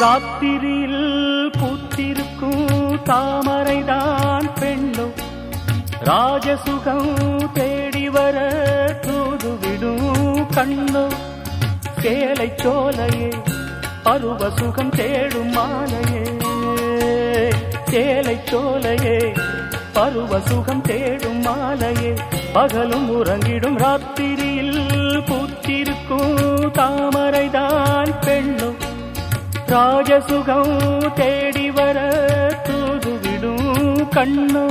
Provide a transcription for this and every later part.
ராத்திரியில் பூத்திருக்கும் தாமரைதான் பெண்ணும் ராஜசுகம் தேடி வர தூதுவிடும் கண்ணோ சேலை சோலையே பருவ சுகம் தேடும் மாலையே சேலை சோலையே பருவ சுகம் தேடும் மாலையே பகலும் உறங்கிடும் ராத்திரியில் பூத்திருக்கும் தாமரைதான் பெண்ணும் ராஜசுகம் தேடி வர தூதுவிடும் கண்ணோ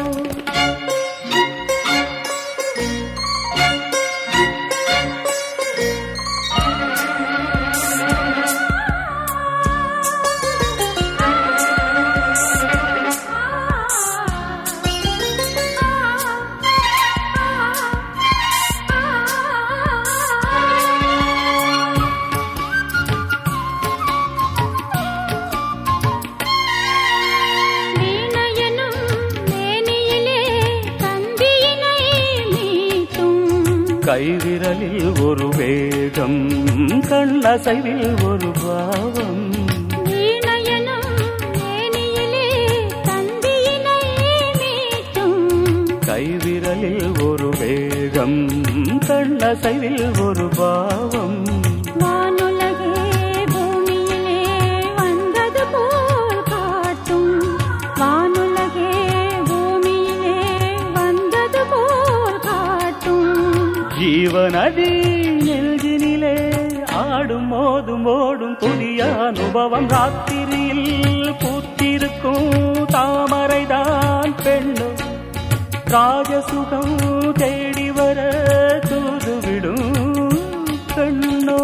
வீணையனும் மேனியிலே தந்தியினை மீட்டும் கைவிரலில் ஒரு வேகம் கண்ணசைவில் ஒரு பாவம் வீணையனும் மேனியிலே தந்தியினை மீட்டும் கைவிரலில் ஒரு வேகம் கண்ணசைவில் ஒரு பாவம் வானுலகே பூமியிலே வந்தது போல் காட்டும் வானுலகே பூமியிலே வந்தது போல் காட்டும் ஜீவநதி நெல்கினிலே ஆடும் மோதும் ஓடும் புதிய அனுபவம் ராத்திரியில் பூத்திருக்கும் தாமரைதான் பெண்ணும் ராஜசுகம் தேடி வர தூதுவிடும் கண்ணோ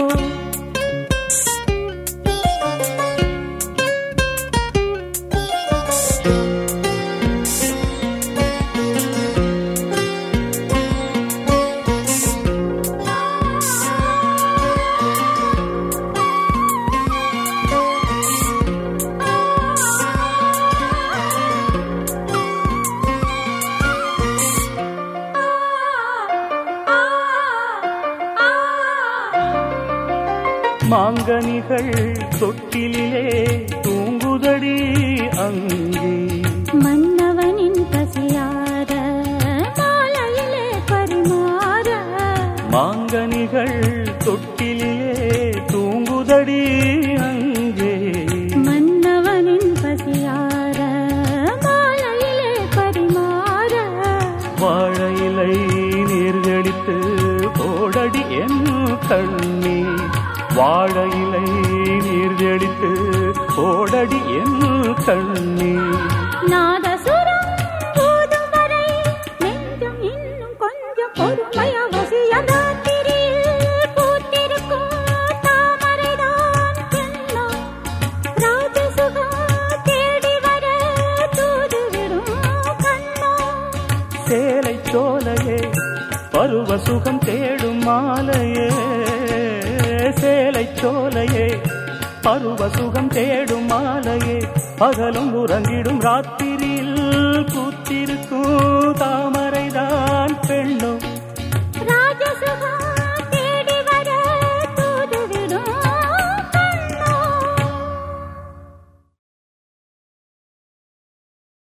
மாங்கனிகள் தொட்டிலே தூங்குதடி அங்கே மன்னவனின் பசியார மாலையிலே பரிமாற மாங்கனிகள் தொட்டிலே தூங்குதடி அங்கே மன்னவனின் பசியார மாலையிலே பரிமாற வாழையிலை நீர்கடித்து போடடி என் கண்ணே வாழையிலை நீர்கடித்து போடடி என் கண்ணே நாதசுரம் போதும் வரை நெஞ்சம் இன்னும் கொஞ்சம் பொறுமைய வசியம் ராத்திரியில் பூத்திருக்கும் தாமரைதான் பெண்ணோ ராஜசுகம் தேடி வர தூதுவிடும் கண்ணோ சேலை சோலையே பருவ சுகம் தேடும் மாலையே சேலை சோலையே பருவ சுகம் தேடும் மாலையே பகலும் உறங்கிடும் ராத்திரியில் பூத்திருக்கும் தாமரைதான் பெண்